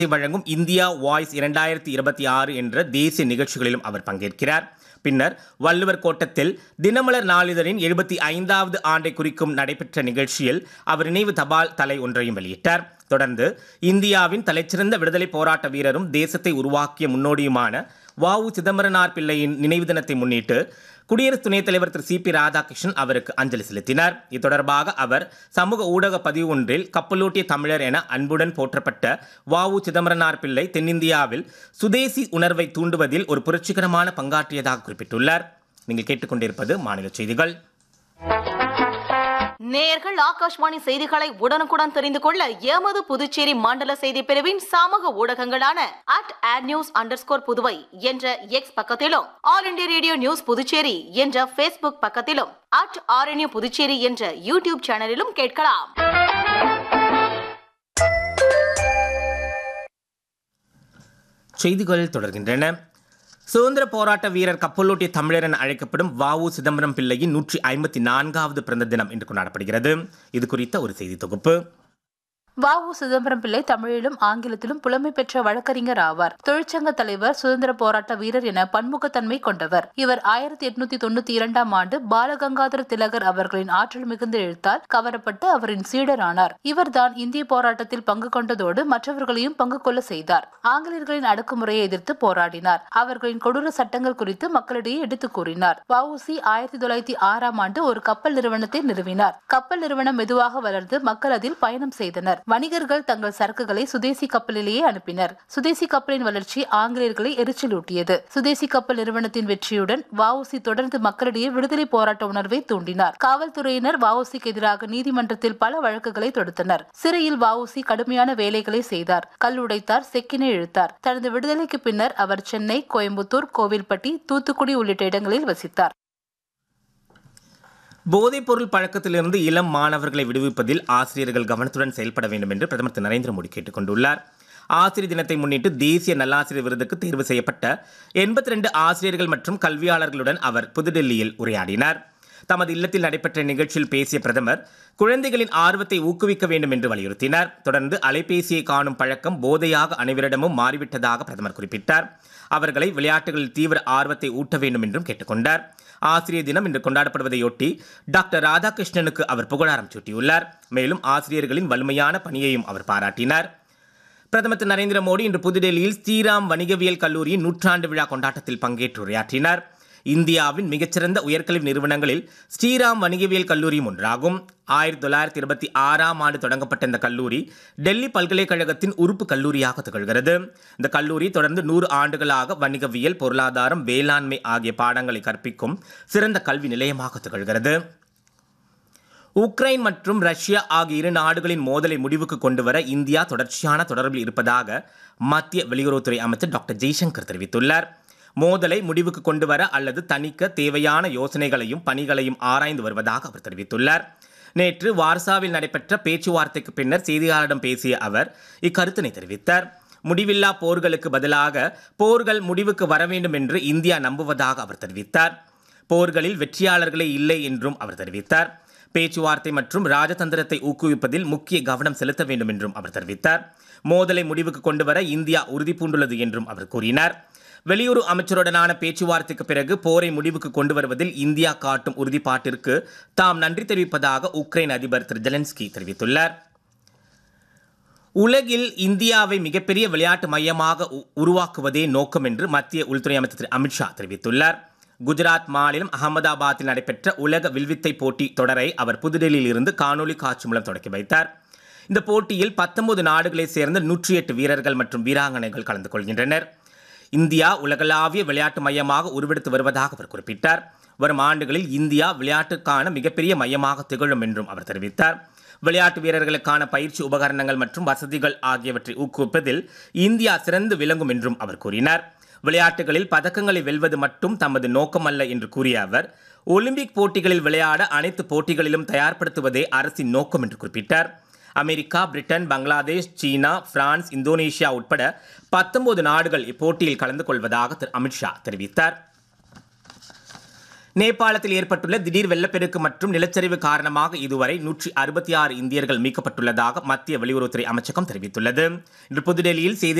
வழங்கும் India voice இரண்டாயிரத்தி இருபத்தி ஆறு என்ற தேசிய நிகழ்ச்சிகளிலும் அவர் பங்கேற்கிறார் பின்னர் வள்ளுவர் கோட்டத்தில் தினமலர் நாளிதழின் எழுபத்தி ஐந்தாவது ஆண்டை குறிக்கும் நடைபெற்ற நிகழ்ச்சியில் அவர் நினைவு தபால் தலை ஒன்றையும் வெளியிட்டார் தொடர்ந்து இந்தியாவின் தலைச்சிறந்த விடுதலை போராட்ட வீரரும் தேசத்தை உருவாக்கிய முன்னோடியுமான வ உ சிதம்பரனார் பிள்ளையின் நினைவு தினத்தை முன்னிட்டு குடியரசு துணைத் தலைவர் திரு சி பி ராதாகிருஷ்ணன் அவருக்கு அஞ்சலி செலுத்தினார் இது தொடர்பாக அவர் சமூக ஊடக பதிவு ஒன்றில் கப்பலோட்டிய தமிழர் என அன்புடன் போற்றப்பட்ட வ உ சிதம்பரனார் பிள்ளை தென்னிந்தியாவில் சுதேசி உணர்வை தூண்டுவதில் ஒரு புரட்சிகரமான பங்காற்றியதாக குறிப்பிட்டுள்ளார் நீங்கள் கேட்டுக்கொண்டிருப்பது மாநில செய்திகள் நேயர்கள் ஆகாஷ்வாணி செய்திகளை உடனுக்குடன் தெரிந்து கொள்ள எமது புதுச்சேரி மண்டல செய்தி பிரிவின் சமூக ஊடகங்களான at at news underscore Puduvai என்ற எக்ஸ் பக்கத்திலும் All India Radio news Puducherry என்ற ஃபேஸ்புக் பக்கத்திலும் அட் ஆர்என்யூ புதுச்சேரி என்ற யூடியூப் சேனலிலும் கேட்கலாம் செய்திகள் தொடர்கின்றன சுதந்திர போராட்ட வீரர் கப்பலோட்டிய தமிழர் என அழைக்கப்படும் வ உ சிதம்பரம் பிள்ளையின் நூற்றி ஐம்பத்தி நான்காவது பிறந்த தினம் இன்று கொண்டாடப்படுகிறது இது குறித்த ஒரு செய்தி தொகுப்பு வ உ சிதம்பரம் பிள்ளை தமிழிலும் ஆங்கிலத்திலும் புலமை பெற்ற வழக்கறிஞர் ஆவார் தொழிற்சங்க தலைவர் சுதந்திர போராட்ட வீரர் என பன்முகத்தன்மை கொண்டவர் இவர் ஆயிரத்தி எட்நூத்தி தொண்ணூத்தி இரண்டாம் ஆண்டு பாலகங்காதர திலகர் அவர்களின் ஆற்றல் மிகுந்த எழுத்தால் கவரப்பட்டு அவரின் சீடரானார் இவர்தான் இந்திய போராட்டத்தில் பங்கு கொண்டதோடு மற்றவர்களையும் பங்கு கொள்ள செய்தார் ஆங்கிலேயர்களின் அடக்குமுறையை எதிர்த்து போராடினார் அவர்களின் கொடூர சட்டங்கள் குறித்து மக்களிடையே எடுத்துக் கூறினார் வஉசி ஆயிரத்தி தொள்ளாயிரத்தி ஆறாம் ஆண்டு ஒரு கப்பல் நிறுவனத்தை நிறுவினார் கப்பல் நிறுவனம் மெதுவாக வளர்ந்து மக்கள் அதில் பயணம் செய்தனர் வணிகர்கள் தங்கள் சரக்குகளை சுதேசி கப்பலிலேயே அனுப்பினர் சுதேசி கப்பலின் வளர்ச்சி ஆங்கிலேயர்களை எரிச்சலூட்டியது சுதேசி கப்பல் நிறுவனத்தின் வெற்றியுடன் வஉசி தொடர்ந்து மக்களிடையே விடுதலை போராட்ட உணர்வை தூண்டினார் காவல்துறையினர் வஉசிக்கு எதிராக நீதிமன்றத்தில் பல வழக்குகளை தொடுத்தனர் சிறையில் வஉசி கடுமையான வேலைகளை செய்தார் கல் உடைத்தார் செக்கினை இழுத்தார் தனது விடுதலைக்கு பின்னர் அவர் சென்னை கோயம்புத்தூர் கோவில்பட்டி தூத்துக்குடி உள்ளிட்ட இடங்களில் வசித்தார் போதைப்பொருள் பழக்கத்திலிருந்து இளம் மாணவர்களை விடுவிப்பதில் ஆசிரியர்கள் கவனத்துடன் செயல்பட வேண்டும் என்று பிரதமர் திரு நரேந்திர மோடி கேட்டுக்கொண்டுள்ளார் ஆசிரியர் தினத்தை முன்னிட்டு தேசிய நல்லாசிரியர் விருதுக்கு தேர்வு செய்யப்பட்ட எண்பத்தி ரெண்டு ஆசிரியர்கள் மற்றும் கல்வியாளர்களுடன் அவர் புதுடெல்லியில் உரையாடினார் தமது இல்லத்தில் நடைபெற்ற நிகழ்ச்சியில் பேசிய பிரதமர் குழந்தைகளின் ஆர்வத்தை ஊக்குவிக்க வேண்டும் என்று வலியுறுத்தினார் தொடர்ந்து அலைபேசியை காணும் பழக்கம் போதையாக அனைவரிடமும் மாறிவிட்டதாக பிரதமர் குறிப்பிட்டார் அவர்களை விளையாட்டுகளில் தீவிர ஆர்வத்தை ஊட்ட வேண்டும் என்றும் கேட்டுக்கொண்டார் ஆசிரியர் தினம் இன்று கொண்டாடப்படுவதையொட்டி டாக்டர் ராதாகிருஷ்ணனுக்கு அவர் புகழாரம் சூட்டியுள்ளார் மேலும் ஆசிரியர்களின் வலிமையான பணியையும் அவர் பாராட்டினார் பிரதமர் திரு நரேந்திர மோடி இன்று புதுடெல்லியில் ஸ்ரீராம் வணிகவியல் கல்லூரியின் நூற்றாண்டு விழா கொண்டாட்டத்தில் பங்கேற்று உரையாற்றினார் இந்தியாவின் மிகச்சிறந்த உயர்கல்வி நிறுவனங்களில் ஸ்ரீராம் வணிகவியல் கல்லூரியும் ஒன்றாகும் ஆயிரத்தி தொள்ளாயிரத்தி இருபத்தி ஆறாம் ஆண்டு தொடங்கப்பட்ட இந்த கல்லூரி டெல்லி பல்கலைக்கழகத்தின் உறுப்பு கல்லூரியாக திகழ்கிறது இந்த கல்லூரி தொடர்ந்து நூறு ஆண்டுகளாக வணிகவியல் பொருளாதாரம் வேளாண்மை ஆகிய பாடங்களை கற்பிக்கும் சிறந்த கல்வி நிலையமாக திகழ்கிறது உக்ரைன் மற்றும் ரஷ்யா ஆகிய இரு நாடுகளின் மோதலை முடிவுக்கு கொண்டுவர இந்தியா தொடர்ச்சியான தொடர்பில் இருப்பதாக மத்திய வெளியுறவுத்துறை அமைச்சர் டாக்டர் ஜெய்சங்கர் தெரிவித்துள்ளார் மோதலை முடிவுக்கு கொண்டுவர அல்லது தணிக்க தேவையான யோசனைகளையும் பணிகளையும் ஆராய்ந்து வருவதாக அவர் தெரிவித்துள்ளார் நேற்று வார்சாவில் நடைபெற்ற பேச்சுவார்த்தைக்கு பின்னர் செய்தியாளரிடம் பேசிய அவர் இக்கருத்தினை தெரிவித்தார் முடிவில்லா போர்களுக்கு பதிலாக போர்கள் முடிவுக்கு வர வேண்டும் என்று இந்தியா நம்புவதாக அவர் தெரிவித்தார் போர்களில் வெற்றியாளர்களே இல்லை என்றும் அவர் தெரிவித்தார் பேச்சுவார்த்தை மற்றும் ராஜதந்திரத்தை ஊக்குவிப்பதில் முக்கிய கவனம் செலுத்த வேண்டும் என்றும் அவர் தெரிவித்தார் மோதலை முடிவுக்கு கொண்டுவர இந்தியா உறுதி பூண்டுள்ளது என்றும் அவர் கூறினார் வெளியுறவு அமைச்சருடனான பேச்சுவார்த்தைக்கு பிறகு போரை முடிவுக்கு கொண்டு வருவதில் இந்தியா காட்டும் உறுதிப்பாட்டிற்கு தாம் நன்றி தெரிவிப்பதாக உக்ரைன் அதிபர் திரு ஜெலன்ஸ்கி தெரிவித்துள்ளார் உலகில் இந்தியாவை மிகப்பெரிய விளையாட்டு மையமாக உ- உருவாக்குவதே நோக்கம் என்று மத்திய உள்துறை அமைச்சர் திரு அமித்ஷா தெரிவித்துள்ளார் குஜராத் மாநிலம் அகமதாபாத்தில் நடைபெற்ற உலக வில்வித்தை போட்டி தொடரை அவர் புதுடெல்லியில் இருந்து காணொலி காட்சி மூலம் தொடக்கி வைத்தார் இந்த போட்டியில் 19 நாடுகளைச் சேர்ந்த நூற்றி எட்டு வீரர்கள் மற்றும் வீராங்கனைகள் கலந்து கொள்கின்றனர் இந்தியா உலகளாவிய விளையாட்டு மையமாக உருவெடுத்து வருவதாக அவர் குறிப்பிட்டார் வரும் ஆண்டுகளில் இந்தியா விளையாட்டுக்கான மிகப்பெரிய மையமாக திகழும் என்றும் அவர் தெரிவித்தார் விளையாட்டு வீரர்களுக்கான பயிற்சி உபகரணங்கள் மற்றும் வசதிகள் ஆகியவற்றை ஊக்குவிப்பதில் இந்தியா சிறந்து விளங்கும் என்றும் அவர் கூறினார் விளையாட்டுகளில் பதக்கங்களை வெல்வது மட்டும் தமது நோக்கமல்ல என்று கூறிய அவர் ஒலிம்பிக் போட்டிகளில் விளையாட அனைத்து போட்டிகளிலும் தயார்படுத்துவதே அரசின் நோக்கம் என்று குறிப்பிட்டார் அமெரிக்கா பிரிட்டன் பங்களாதேஷ் சீனா பிரான்ஸ் இந்தோனேஷியா உட்பட 19 நாடுகள் இப்போட்டியில் கலந்து கொள்வதாக திரு அமித்ஷா தெரிவித்தார் நேபாளத்தில் ஏற்பட்டுள்ள திடீர் வெள்ளப்பெருக்கு மற்றும் நிலச்சரிவு காரணமாக இதுவரை நூற்றி அறுபத்தி ஆறு இந்தியர்கள் மீட்கப்பட்டுள்ளதாக மத்திய வெளியுறவுத்துறை அமைச்சகம் தெரிவித்துள்ளது இன்று புதுடெல்லியில் செய்தி